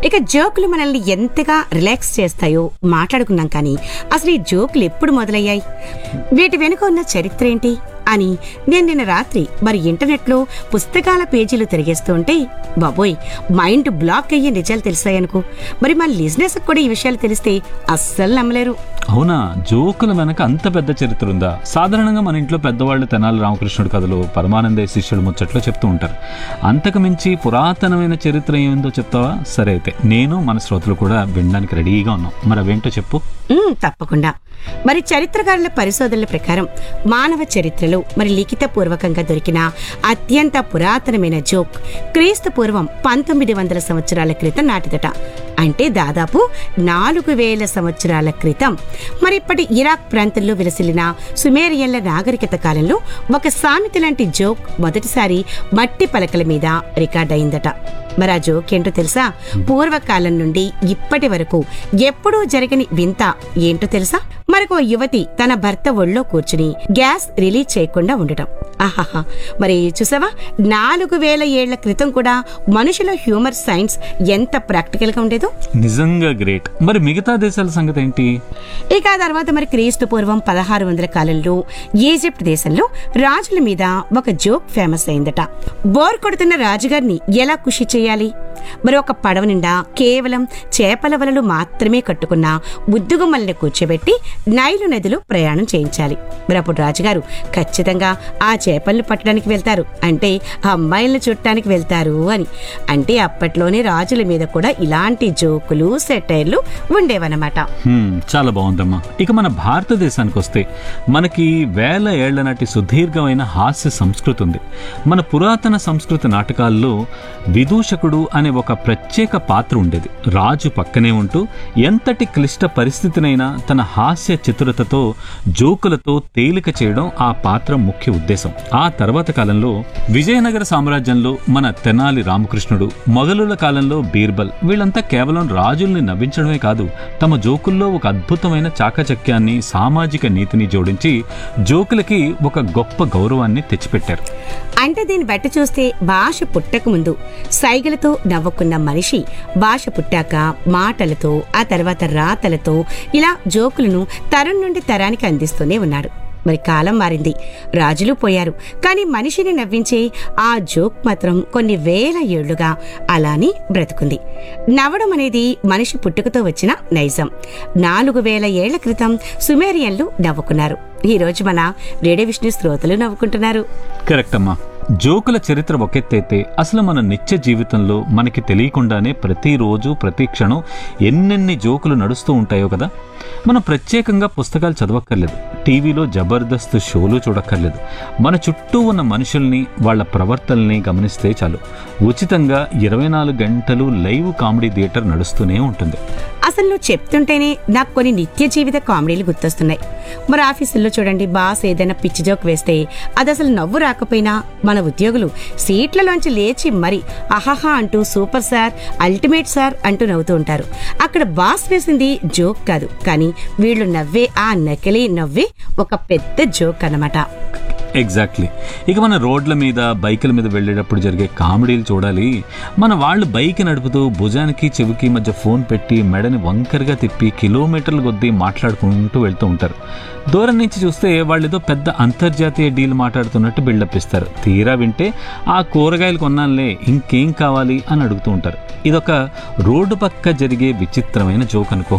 ఇక జోకులు మనల్ని ఎంతగా రిలాక్స్ చేస్తాయో మాట్లాడుకున్నాం కానీ అసలు ఈ జోకులు ఎప్పుడు మొదలయ్యాయి వీటి వెనుక ఉన్న చరిత్ర ఏంటి అని నేను నిన్న రాత్రి మరి ఇంటర్నెట్లో పుస్తకాల పేజీలు తిరిగేస్తూ ఉంటే బాబోయ్ మైండ్ బ్లాక్ అయ్యే నిజాలు తెలిసాయనుకో మరి మన లిజినెస్ కూడా ఈ విషయాలు తెలిస్తే అస్సలు నమ్మలేరు అవునా జోకుల వెనక అంత పెద్ద చరిత్ర ఉందా సాధారణంగా మన ఇంట్లో పెద్దవాళ్ళు తెనాలి రామకృష్ణుడు కథలు పరమానంద శిష్యుడు ముచ్చట్లు చెప్తూ ఉంటారు అంతకు మించి పురాతనమైన చరిత్ర ఏందో చెప్తావా సరే అయితే నేను మన శ్రోతలు కూడా వినడానికి రెడీగా ఉన్నాం మరి అవేంటో చెప్పు ఉమ్, తప్పకుండా మరి చరిత్రకారుల పరిశోధనల ప్రకారం మానవ చరిత్రలో మరి లిఖిత పూర్వకంగా దొరికిన అత్యంత పురాతనమైన జోక్ క్రీస్తు పూర్వం పంతొమ్మిది వందల సంవత్సరాల క్రితం నాటిదట అంటే దాదాపు నాలుగు వేల సంవత్సరాల క్రితం మరి ఇప్పటి ఇరాక్ ప్రాంతంలో విలసిల్లిన సుమేరియన్ల నాగరికత కాలంలో ఒక సామెత లాంటి జోక్ మొదటిసారి మట్టి పలకల మీద రికార్డ్ అయిందట మరి ఆ జోక్ ఏంటో తెలుసా పూర్వకాలం నుండి ఇప్పటి వరకు ఎప్పుడూ జరగని వింత ఏంటో తెలుసా మరొక యువతి తన భర్త ఒళ్ళో కూర్చుని గ్యాస్ రిలీజ్ చేయకుండా ఉండటం ఆహాహా మరి చూసావా నాలుగు వేల ఏళ్ల క్రితం కూడా మనుషుల హ్యూమర్ సైన్స్ ఎంత ప్రాక్టికల్ గా ఉండేదో నిజంగా గ్రేట్ మరి మిగతా దేశాల సంగతి ఏంటి ఇక ఆ తర్వాత మరి క్రీస్తు పూర్వం పదహారు వందల కాలంలో ఈజిప్ట్ దేశంలో రాజుల మీద ఒక జోక్ ఫేమస్ అయిందట బోర్ కొడుతున్న రాజుగారిని ఎలా ఖుషి చేయాలి మరి ఒక పడవ నిండా కేవలం చేపల వలలు మాత్రమే కట్టుకున్న బుద్దుగుమ్మల్ని కూర్చోబెట్టి నైలు నదిలో ప్రయాణం చేయించాలి మరి అప్పుడు రాజుగారు ఖచ్చితంగా ఆ చేపలను పట్టడానికి వెళ్తారు అంటే ఆ అమ్మాయిలను చుట్టానికి వెళ్తారు అని అంటే అప్పట్లోనే రాజుల మీద కూడా ఇలాంటి జోకులు సెటైర్లు ఉండేవన్నమాట హ్మ్, చాలా బాగుందమ్మా ఇక మన భారతదేశానికి వస్తే మనకి వేల ఏళ్ల నాటి సుదీర్ఘమైన హాస్య సంస్కృతి ఉంది మన పురాతన సంస్కృత నాటకాల్లో విదూషకుడు అనే ఒక ప్రత్యేక పాత్ర ఉండేది రాజు పక్కనే ఉంటూ ఎంతటి క్లిష్ట పరిస్థితినైనా తన హాస్య చతురతతో జోకులతో తేలిక చేయడం ఆ పాత్ర ముఖ్య ఉద్దేశం ఆ తర్వాత కాలంలో విజయనగర సామ్రాజ్యంలో మన తెనాలి రామకృష్ణుడు మొఘలుల కాలంలో బీర్బల్ వీళ్ళంతా కేవలం రాజుల్ని నవ్వించడమే కాదు తమ జోకుల్లో ఒక అద్భుతమైన చాకచక్యాన్ని సామాజిక నీతిని జోడించి జోకులకి ఒక గొప్ప గౌరవాన్ని తెచ్చిపెట్టారు అంటే దీన్ని బట్టి చూస్తే భాష పుట్టక ముందు సైగలతో నవ్వుకున్న మనిషి భాష పుట్టాక మాటలతో ఆ తర్వాత రాతలతో ఇలా జోకులను తరం నుండి తరానికి అందిస్తూనే ఉన్నాడు మరి కాలం మారింది రాజులు పోయారు కానీ మనిషిని నవ్వించే ఆ జోక్ మాత్రం కొన్ని వేల ఏళ్లుగా అలానే బ్రతుకుంది నవ్వడం అనేది మనిషి పుట్టుకతో వచ్చిన నైజం నాలుగు వేల ఏళ్ల క్రితం సుమేరియన్లు నవ్వుకున్నారు ఈ రోజు మన రేడియో విష్ణు శ్రోతలు నవ్వుకుంటున్నారు కరెక్ట్ అమ్మా జోకుల చరిత్ర ఒకెత్తైతే అసలు మన నిత్య జీవితంలో మనకి తెలియకుండానే ప్రతిరోజు ప్రతి క్షణం ఎన్నెన్ని జోకులు నడుస్తూ ఉంటాయో కదా మనం ప్రత్యేకంగా పుస్తకాలు చదవక్కర్లేదు టీవీలో జబర్దస్త్ షోలు చూడక్కర్లేదు మన చుట్టూ ఉన్న మనుషుల్ని వాళ్ళ ప్రవర్తనల్ని గమనిస్తే చాలు ఉచితంగా ఇరవై నాలుగు గంటలు లైవ్ కామెడీ థియేటర్ నడుస్తూనే ఉంటుంది అసలు నువ్వు చెప్తుంటేనే నాకు కొన్ని నిత్య జీవిత కామెడీలు గుర్తొస్తున్నాయి మరి ఆఫీసుల్లో చూడండి బాస్ ఏదైనా పిచ్చి జోక్ వేస్తే అది అసలు నవ్వు రాకపోయినా మన ఉద్యోగులు సీట్లలోంచి లేచి మరి అహహా అంటూ సూపర్ సార్ అల్టిమేట్ సార్ అంటూ నవ్వుతూ ఉంటారు అక్కడ బాస్ వేసింది జోక్ కాదు కానీ వీళ్ళు నవ్వే ఆ నకిలీ నవ్వే ఒక పెద్ద జోక్ అన్నమాట ఎగ్జాక్ట్లీ ఇక మన రోడ్ల మీద బైకుల మీద వెళ్ళేటప్పుడు జరిగే కామెడీలు చూడాలి మన వాళ్ళు బైక్ నడుపుతూ భుజానికి చెవికి మధ్య ఫోన్ పెట్టి మెడని వంకరగా తిప్పి కిలోమీటర్ల కొద్దీ మాట్లాడుకుంటూ వెళ్తూ ఉంటారు దూరం నుంచి చూస్తే వాళ్ళు ఏదో పెద్ద అంతర్జాతీయ డీల్ మాట్లాడుతున్నట్టు బిల్డప్ ఇస్తారు తీరా వింటే ఆ కూరగాయలు కొన్నానులే ఇంకేం కావాలి అని అడుగుతూ ఉంటారు ఇదొక రోడ్డు పక్క జరిగే విచిత్రమైన జోక్ అనుకో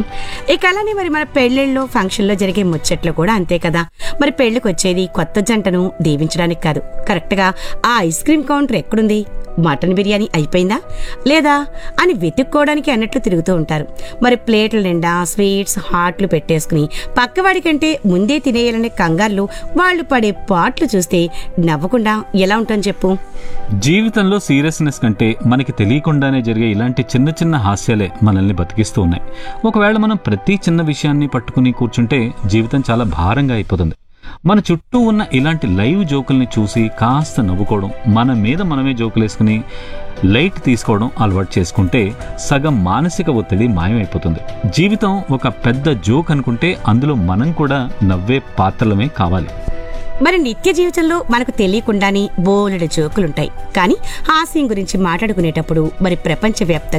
ఇక అలానే మరి మన పెళ్లిళ్ళు ఫంక్షన్లో జరిగే ముచ్చట్లు కూడా అంతే కదా మరి పెళ్లికి వచ్చేది కొత్త జంటను దీవించడానికి కాదు కరెక్ట్ గా ఆ ఐస్ క్రీమ్ కౌంటర్ ఎక్కడుంది మటన్ బిర్యానీ అయిపోయిందా లేదా అని వెతుక్కోవడానికి అన్నట్లు తిరుగుతూ ఉంటారు మరి ప్లేట్ల నిండా స్వీట్స్ హాట్లు పెట్టేసుకుని పక్కవాడి కంటే ముందే తినేయాలనే కంగారులు వాళ్ళు పడే పాట్లు చూస్తే నవ్వకుండా ఎలా ఉంటాం చెప్పు జీవితంలో సీరియస్నెస్ కంటే మనకి తెలియకుండానే జరిగే ఇలాంటి చిన్న చిన్న హాస్యాలే మనల్ని బతికిస్తూ ఉన్నాయి ఒకవేళ మనం ప్రతి చిన్న విషయాన్ని పట్టుకుని కూర్చుంటే జీవితం చాలా భారంగా అయిపోతుంది మన చుట్టూ ఉన్న ఇలాంటి లైవ్ జోకుల్ని చూసి కాస్త నవ్వుకోవడం మన మీద మనమే జోకులేసుకుని లైట్ తీసుకోవడం అలవాటు చేసుకుంటే సగం మానసిక ఒత్తిడి మాయమైపోతుంది జీవితం ఒక పెద్ద జోక్ అనుకుంటే అందులో మనం కూడా నవ్వే పాత్రలమే కావాలి మరి నిత్య జీవితంలో మనకు తెలియకుండానే బోలెడు జోకులుంటాయి కానీ హాస్యం గురించి మాట్లాడుకునేటప్పుడు మరి ప్రపంచ